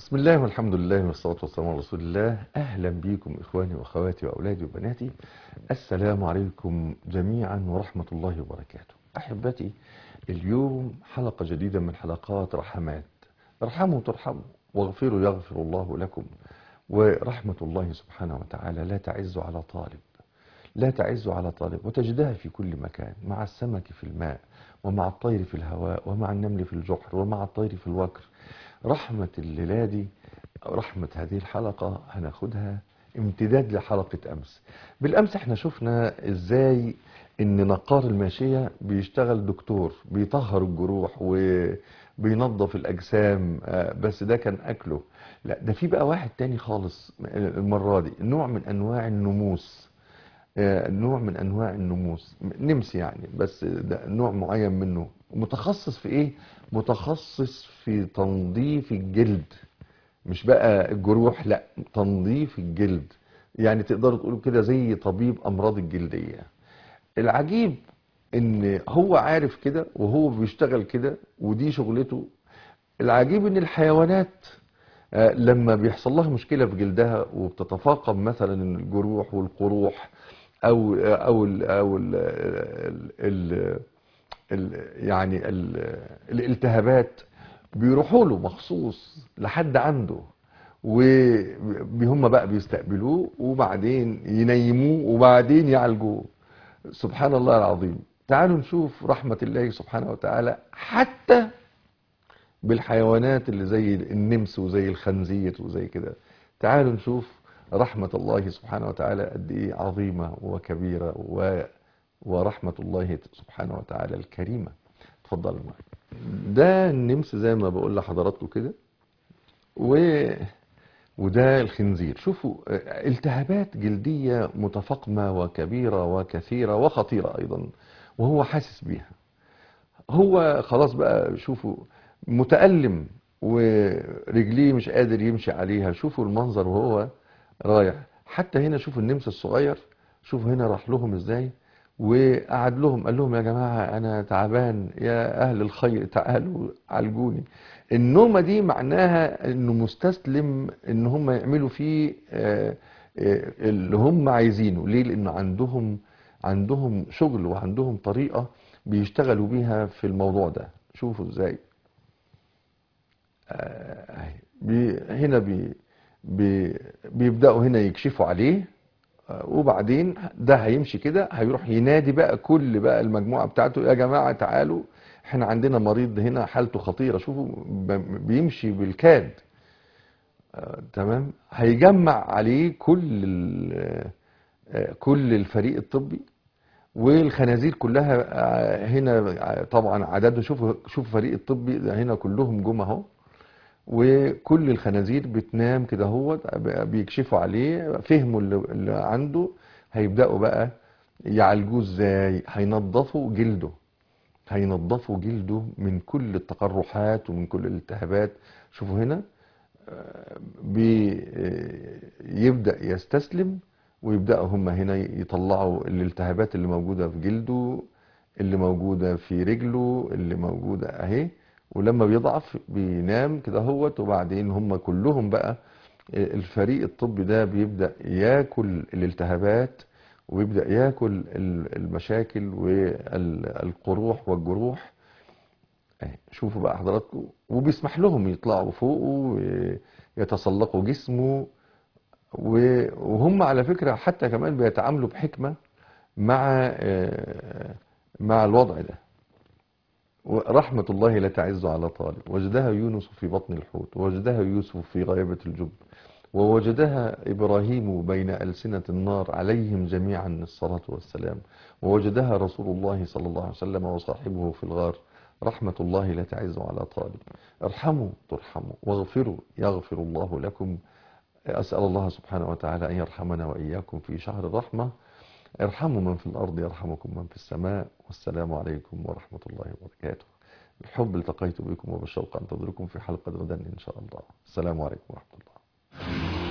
بسم الله والحمد لله والصلاة والسلام على رسول الله أهلا بكم إخواني وأخواتي وأولادي وبناتي السلام عليكم جميعا ورحمة الله وبركاته أحبتي اليوم حلقة جديدة من حلقات رحمات ارحموا ترحموا واغفروا يغفر الله لكم ورحمة الله سبحانه وتعالى لا تعز على طالب لا تعز على طالب وتجدها في كل مكان مع السمك في الماء ومع الطير في الهواء ومع النمل في الجحر ومع الطير في الوكر رحمة الليلة دي رحمة هذه الحلقة هناخدها امتداد لحلقة أمس بالأمس احنا شفنا ازاي ان نقار الماشية بيشتغل دكتور بيطهر الجروح وبينظف الأجسام آه، بس ده كان أكله لا ده في بقى واحد تاني خالص المرة دي نوع من أنواع النموس آه، نوع من انواع النموس نمس يعني بس ده نوع معين منه متخصص في ايه متخصص في تنظيف الجلد مش بقى الجروح لا تنظيف الجلد يعني تقدروا تقولوا كده زي طبيب امراض الجلديه العجيب ان هو عارف كده وهو بيشتغل كده ودي شغلته العجيب ان الحيوانات آه، لما بيحصل لها مشكلة في جلدها وبتتفاقم مثلا الجروح والقروح او او ال او ال ال ال يعني ال الالتهابات بيروحوا له مخصوص لحد عنده وهم بقى بيستقبلوه وبعدين ينيموه وبعدين يعالجوه سبحان الله العظيم تعالوا نشوف رحمة الله سبحانه وتعالى حتى بالحيوانات اللي زي النمس وزي الخنزير وزي كده تعالوا نشوف رحمة الله سبحانه وتعالى قد ايه عظيمة وكبيرة و... ورحمة الله سبحانه وتعالى الكريمة اتفضلوا معي ده النمس زي ما بقول لحضراتكم كده و... وده الخنزير شوفوا آه، التهابات جلدية متفاقمة وكبيرة وكثيرة وخطيرة أيضا وهو حاسس بيها هو خلاص بقى شوفوا متألم ورجليه مش قادر يمشي عليها شوفوا المنظر وهو رايح حتى هنا شوفوا النمس الصغير شوفوا هنا راح لهم ازاي وقعد لهم قال لهم يا جماعة أنا تعبان يا أهل الخير تعالوا عالجوني النومة دي معناها إنه مستسلم إن هم يعملوا فيه آه، آه، اللي هم عايزينه ليه؟ لأنه عندهم عندهم شغل وعندهم طريقة بيشتغلوا بيها في الموضوع ده شوفوا ازاي آه، أهي. بي هنا بي بي بيبدأوا هنا يكشفوا عليه آه، وبعدين ده هيمشي كده هيروح ينادي بقى كل بقى المجموعة بتاعته يا جماعة تعالوا احنا عندنا مريض هنا حالته خطيرة شوفوا ب- بيمشي بالكاد آه، تمام هيجمع عليه كل ال- آه، كل الفريق الطبي والخنازير كلها آه، هنا آه، طبعا عدده شوفوا شوفوا فريق الطبي ده هنا كلهم جم اهو وكل الخنازير بتنام كده هو بيكشفوا عليه فهموا اللي اللي عنده هيبدأوا بقى يعالجوه ازاي هينضفوا جلده هينضفوا جلده من كل التقرحات ومن كل الالتهابات شوفوا هنا آه، بي- آه، يبدأ يستسلم ويبدأوا هم هنا يطلعوا الالتهابات اللي موجودة في جلده اللي موجودة في رجله اللي موجودة اهي ولما بيضعف بينام كده هوت وبعدين هم كلهم بقى الفريق الطبي ده بيبدأ ياكل الالتهابات ويبدأ ياكل ال- المشاكل والقروح والجروح اهي شوفوا بقى حضراتكم وبيسمح لهم يطلعوا فوقه ويتسلقوا جسمه و- وهم على فكرة حتى كمان بيتعاملوا بحكمة مع آه، مع الوضع ده ورحمة الله لا تعز على طالب وجدها يونس في بطن الحوت ووجدها يوسف في غيبة الجب ووجدها إبراهيم بين ألسنة النار عليهم جميعا الصلاة والسلام ووجدها رسول الله صلى الله عليه وسلم وصاحبه في الغار رحمة الله لا تعز على طالب ارحموا ترحموا واغفروا يغفر الله لكم أسأل الله سبحانه وتعالى أن يرحمنا وإياكم في شهر الرحمة ارحموا من في الأرض يرحمكم من في السماء والسلام عليكم ورحمة الله وبركاته بالحب التقيت بكم وبالشوق أنتظركم في حلقة غدا إن شاء الله السلام عليكم ورحمة الله